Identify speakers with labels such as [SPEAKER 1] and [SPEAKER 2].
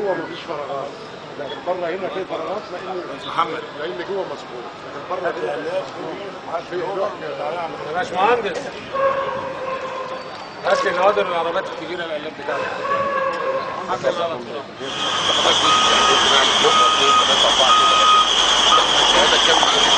[SPEAKER 1] جوه مفيش فراغات لكن بره هنا في فراغات لان
[SPEAKER 2] محمد
[SPEAKER 1] لان جوه مسكون لكن بره هنا في هدوء تعالى
[SPEAKER 2] يا باشمهندس هات لي النوادر العربيات الكبيره القلاب بتاعتك هات لي الغلط
[SPEAKER 3] خلاص يعني ممكن نعمل نقطه اثنين ثلاثه اربعه كده الشهاده كام